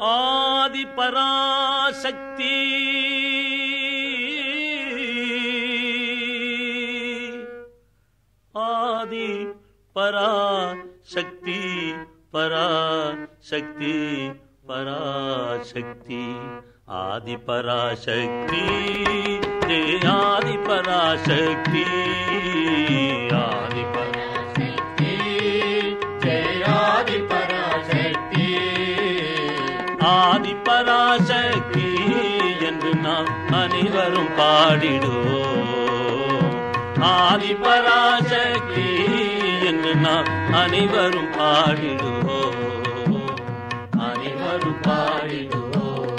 ஆதி பராசக்தி ஆதி பராசக்தி பராசக்தி பராசக்தி ஆதி பராசக்தி ஜெய ஆதி பராசக்தி ஆதி பராசக்தி ஜெயாதி பராசக்தி ஆதி பராசக்தி என்று நாம் அனைவரும் பாடிடுவோம் ஆதி பராசக்தி என்று நாம் அனைவரும் பாடிடுவோம் அனைவரும் பாடிடுவோம்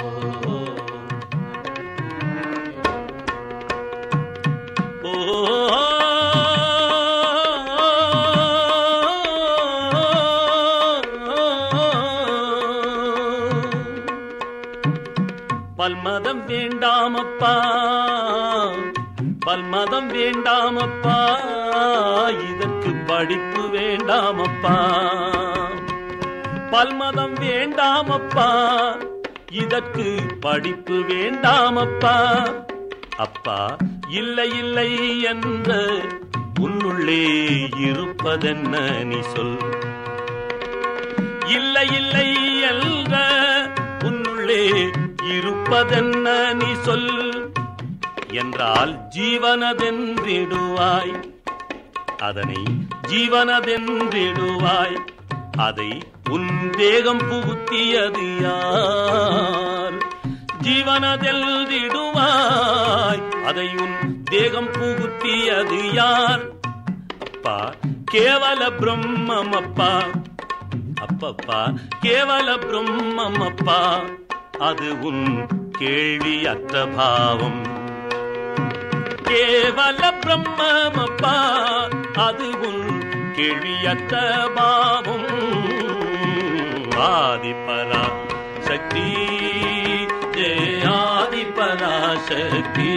பல்மதம் வேண்டாமப்பா பல்மதம் வேண்டாமப்பா இதற்கு படிப்பு வேண்டாமப்பா பல்மதம் வேண்டாமப்பா இதற்கு படிப்பு வேண்டாமப்பா அப்பா இல்லை இல்லை என்ற உன்னுள்ளே இருப்பதென்ன நீ சொல் இல்லை இல்லை என்ற உன்னுள்ளே இருப்பதென்ன நீ சொல் என்றால் ஜீவனதென்றிடுவாய் அதனை ஜீவனதென்றிடுவாய் அதை உன் தேகம் புகுத்தியது யார் ஜீவனதெல்திடுவாய் அதை உன் தேகம் புகுத்தியது யார் அப்பா கேவல பிரம்மம் அப்பா அப்பப்பா கேவல பிரம்மம் அப்பா அது உன் கேள்வியற்ற பாவம் கேவல பிரம்மம் அப்பா அது உன் கேள்வியற்ற பாவம் ஆதிபரா சக்தி ஜெயாதி பராசக்தி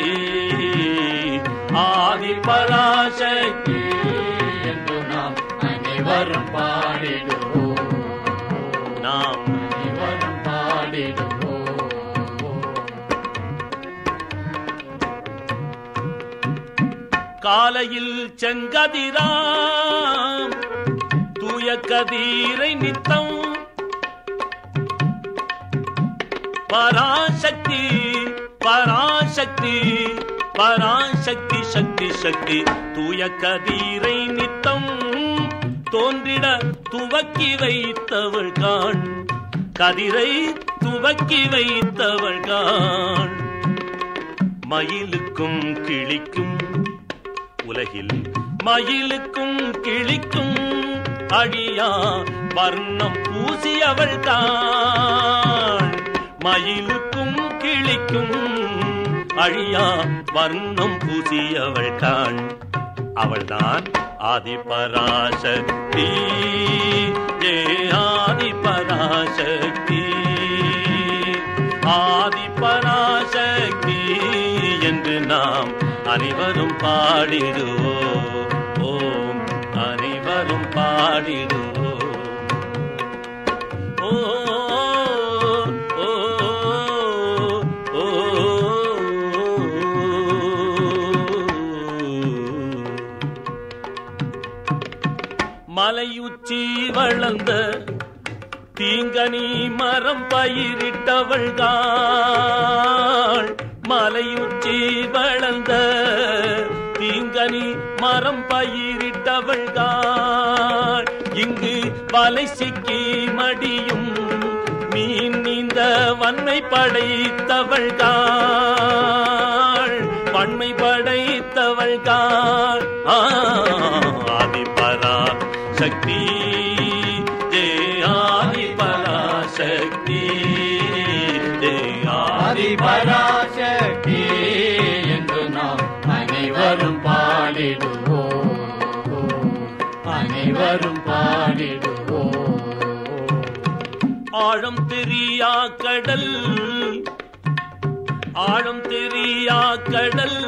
ஆதி பராசக்தி என்று நாம் அனைவரும் பாடிடுவோம் நாம் அனைவரும் பாடிடுவோம் காலையில் செங்கதிராம் தூய கதிரை நித்தம் பராசக்தி பராசக்தி பராசக்தி சக்தி சக்தி தூய கதிரை நித்தம் தோன்றிட துவக்கி வைத்தவள் காண் கதிரை துவக்கி வைத்தவள் காண் மயிலுக்கும் கிளிக்கும் உலகில் மயிலுக்கும் கிளிக்கும் அழியா வர்ணம் பூசியவள் தான் மயிலுக்கும் கிளிக்கும் அழியா வர்ணம் பூசியவள் தான் அவள்தான் ஆதி பராசக்தி ஏ ஆதி பராசக்தி ஆதி பராசக்தி என்று நாம் அனைவரும் பாடிடுவோம் ஓம் அனைவரும் பாடிடுவோம் ஓ ஓ, ஓ, மலையுச்சி வளர்ந்த தீங்கனி மரம் பயிரிட்டவள்காள் மலையுச்சி வளர்ந்த தீங்கனி மரம் பயிரிட்டவள்காள் இங்கு வலை சிக்கி மடியும் மீன் நீந்த வன்மை படைத்தவள்காள் வன்மை படைத்தவள்காள் ஆதி பரா சக்தி ஜெய ஆதி பராசக்தி ஜெய ஆதி ஆதி பராசக்தி என்று நாம் அனைவரும் பாடிடுவோம் அனைவரும் பாடிடுவோம் ஆழம் தெரியா கடல் ஆழம் தெரியா கடல்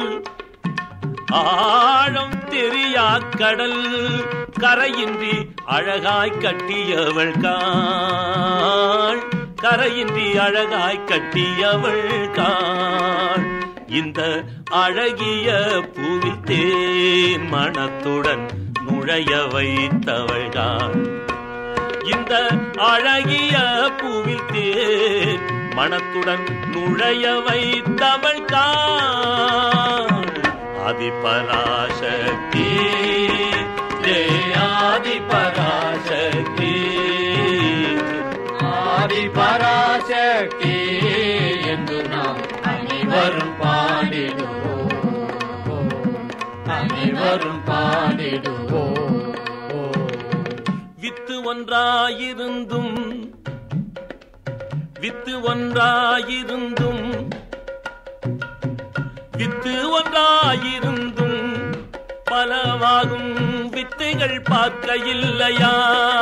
ஆழம் தெரியா கடல் கரையின்றி அழகாய் கட்டியவள் காள் கரையின்றி அழகாய் கட்டியவள் காள் இந்த அழகிய பூவில் தேன் மணத்துடன் நுழைய வைத்தவள் காள் இந்த அழகிய பூவில் தேன் மணத்துடன் நுழைய வைத்தவள் காள் ஆதிபராசக்தி ஜெய ஆதிபராசக்தி ஆதி பராசக்தி என்று நாம் அனைவரும் பாடிடுவோம் அனைவரும் பாடிடுவோம் வித்து ஒன்றாயிருந்தும் வித்து ஒன்றாயிருந்தும் வித்து ஒன்றாயிருந்தும் பலவாகும் வித்தைகள் பார்க்க இல்லையா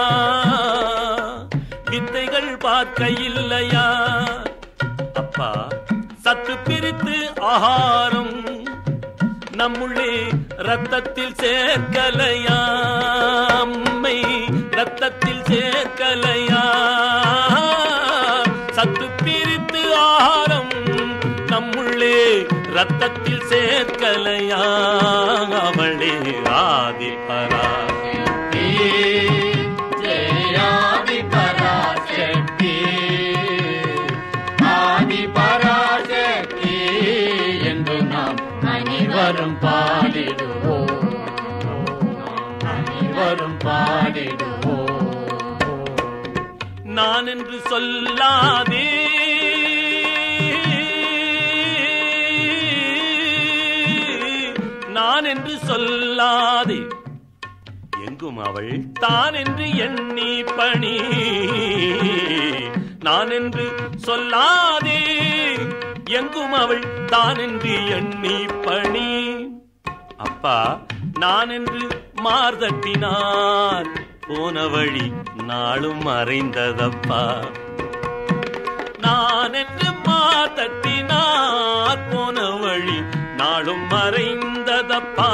வித்தைகள் பார்க்க இல்லையா அப்பா சத்து பிரித்து ஆகாரம் நம்முள்ளே ரத்தத்தில் சேர்க்கலையா அம்மை ரத்தத்தில் சேர்க்கலையா சத்து பிரித்து ஆகாரம் நம்முள்ளே ரத்தத்தில் சேர்க்கலையா அவளே ஆதிபரா ஜெயாதி பராசக்தி ஆதி பராசக்தி என்று நாம் அனைவரும் பாடிடுவோம் அனைவரும் பாடிடுவோம் நான் என்று சொல்லாதே நான் என்று சொல்லாதே எங்கும் அவள் தான் என்று எண்ணி பணி நான் என்று சொல்லாதே எங்கும் அவள் தான் என்று எண்ணி பணி அப்பா நான் என்று மார்தட்டினார் போன வழி நாளும் மறைந்ததப்பா நான் என்று மார்தட்டினார் போன வழி நாளும் மறைந்ததப்பா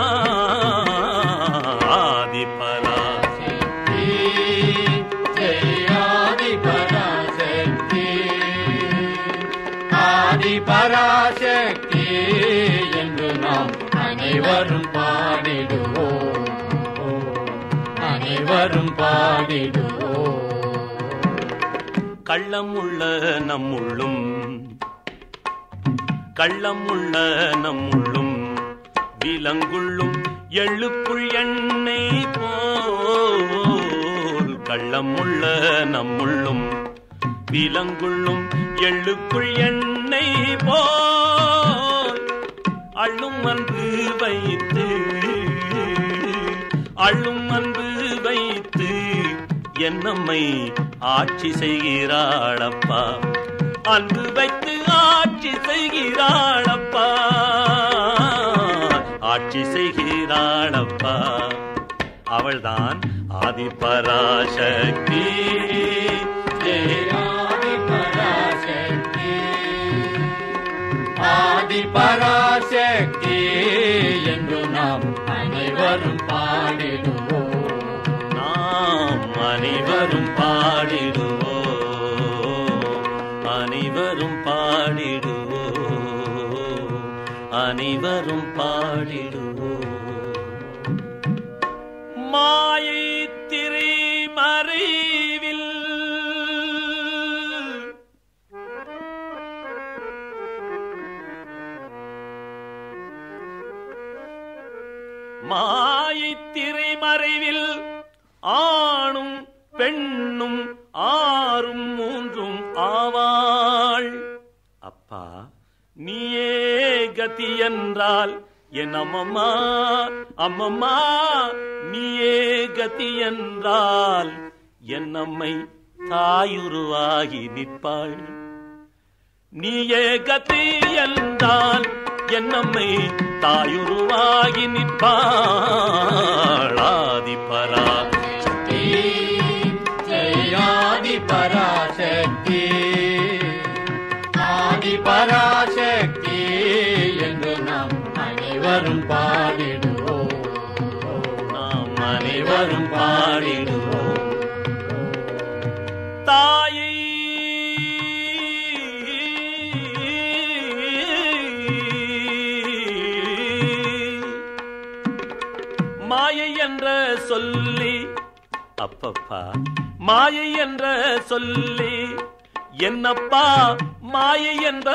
ஆதிபரா ஜெயாதி பராசக்தி ஆதி பராசக்தி என்று நாம் அனைவரும் பாடிடுவோம் அனைவரும் பாடிடுவோம் கள்ளம் உள்ள நம்முள்ளும் கள்ளம் உள்ள நம்முள்ளும் விலங்குள்ளும் எள்ளுக்குள் எண்ணெய் போல் கள்ளம் உள்ள நம்முள்ளும் விலங்குள்ளும் எள்ளுக்குள் எண்ணெய் போல் அள்ளும் அன்பு வைத்து அள்ளும் அன்பு வைத்து என்னம்மை ஆட்சி செய்கிறாளப்பா அன்பு வைத்து ஆட்சி செய்கிறாளப்பா ஆட்சி செய்கிறாளப்பா அவள்தான் ஆதிபராசக்தி ஆதி பராசக்தி ஆதி பராசக்தி என்று நாம் அனைவரும் பாடிடுவோம் நாம் அனைவரும் பாடிடுவோம் அனைவரும் பாடிடுவோம் அனைவரும் பாடிடுவோம் மாயை திரை மறைவில் மாயை திரை மறைவில் ஆணும் பெண்ணும் ஆறும் மூன்றும் ஆவாள் அப்பா நீயே கதி என்றால் என் அம்மம்மா அம்மம்மா நீயே கதி என்றால் என் அம்மை தாயுருவாகி நிற்பாள் நீயே கதி என்றால் என் அம்மை தாயுருவாகி நிற்பாள் ஆதிபரா ஜெயாதி பராசக்தி ஆதி பராசக்தி என்று நாம் அனைவரும் பாடிடுவோம் நாம் அனைவரும் பாடிடுவோம் தாயை சொல்லி அப்பப்பா மாயை என்ற சொல்லி என்னப்பா மாயை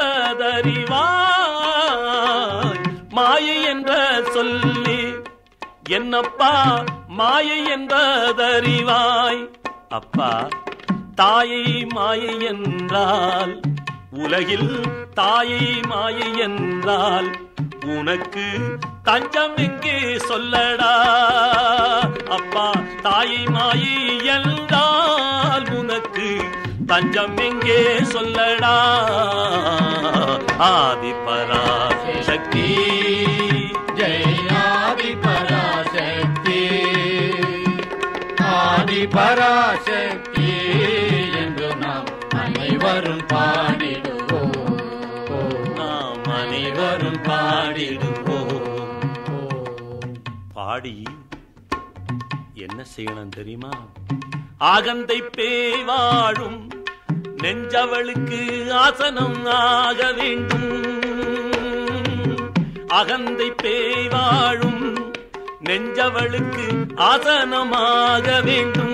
என்பதறிவாய் மாயை என்ற சொல்லி என்னப்பா மாயை என்பதறிவாய் அப்பா தாயை மாயை என்றால் உலகில் தாயை மாயை என்றால் உனக்கு தஞ்சம் எங்கே சொல்லடா அப்பா தாயை மாயை என்றால் உனக்கு தஞ்சம் எங்கே சொல்லடா ஆதிபரா சக்தி ஜெயாதி பராசக்தி ஆதி பராசக்தி என்று நாம் அனைவரும் பாடிடுவோம் நாம் அனைவரும் பாடிடுவோம் பாடி என்ன செய்யணும் தெரியுமா ஆகந்தை பேய் வாழும் நெஞ்சவளுக்கு ஆசனம் ஆக வேண்டும் அகந்தை பேய் வாழும் நெஞ்சவளுக்கு ஆசனமாக வேண்டும்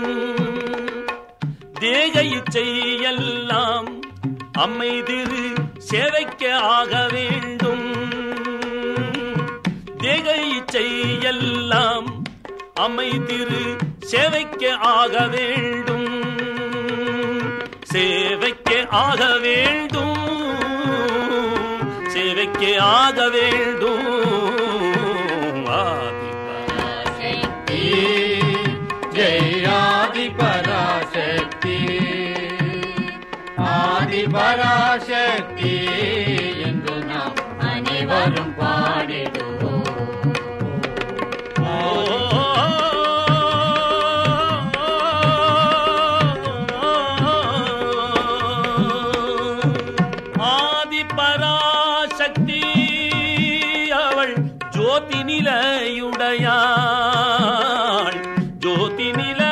தேக இச்சையெல்லாம் அம்மை திரு சேவைக்க ஆக வேண்டும் தேக இச்சையெல்லாம் அம்மை திரு சேவைக்க ஆக வேண்டும் சேவைக்க ஆக வேண்டும் சேவைக்க ஆக வேண்டும் ஆதிபராசக்தி. ஜெயாதி பராசக்தி ஆதி பராசக்தி என்று நாம் அனைவரும் பாடிடுவோம் ஆதி பராசக்தி அவள் ஜோதி நிலையுடையாள் ஜோதி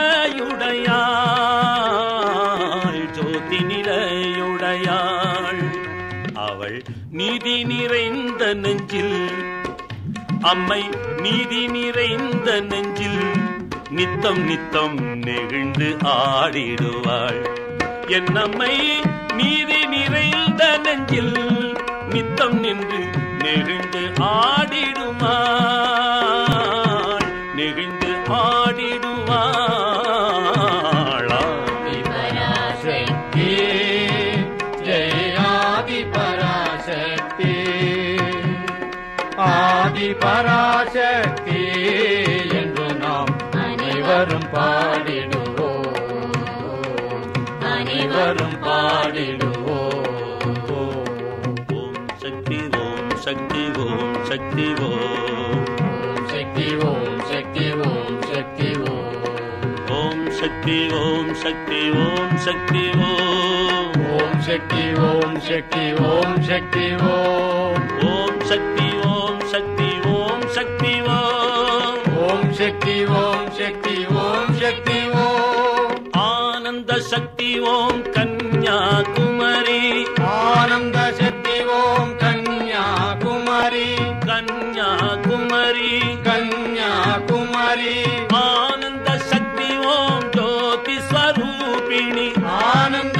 நிலையுடையாள் ஜோதி நிலையுடையாள் அவள் நீதி நிறைந்த நெஞ்சில் அம்மை நீதி நிறைந்த நெஞ்சில் நித்தம் நித்தம் நெகிழ்ந்து ஆடிடுவாள் என் அம்மை நீதி நிறைந்த நெஞ்சில் நித்தம் நின்று நெகிழ்ந்து ஆடிடுவாள் நெகிழ்ந்து ஆடிடுவாள் ஆதி பராசக்தி ஜெயாதி பராசக்தி ஆதி பராசக்தி என்று நாம் அனைவரும் பாடிடுவோம் அனைவரும் பாடிடுவோம் ஓம் சக்தி ஓம் சக்தி ஓம் சக்தி ஓம் ஓம் சக்தி ஓம் சக்தி ஓம் சக்தி ஓம் ஓம் சக்தி ஓம் சக்தி ஓம் சக்தி ஓம் ஓம் சக்தி ஓம் சக்தி ஓம் சக்தி ஓம் ஓம் சக்தி ஓம் சக்தி ஓம் சக்தி ஓம் ஓம் சக்தி ஓம் சக்தி ஓம் சக்தி ஓம் ஆனந்த சக்தி ஓம் கன்யாகுமரி ஆனந்த சக்தி ஓம் கன்யாகுமரி கன்யாகுமரி கன்யாகுமரி ஆனந்த சக்தி ஓம் ஜோதி ஸ்வரூபிணி ஆனந்த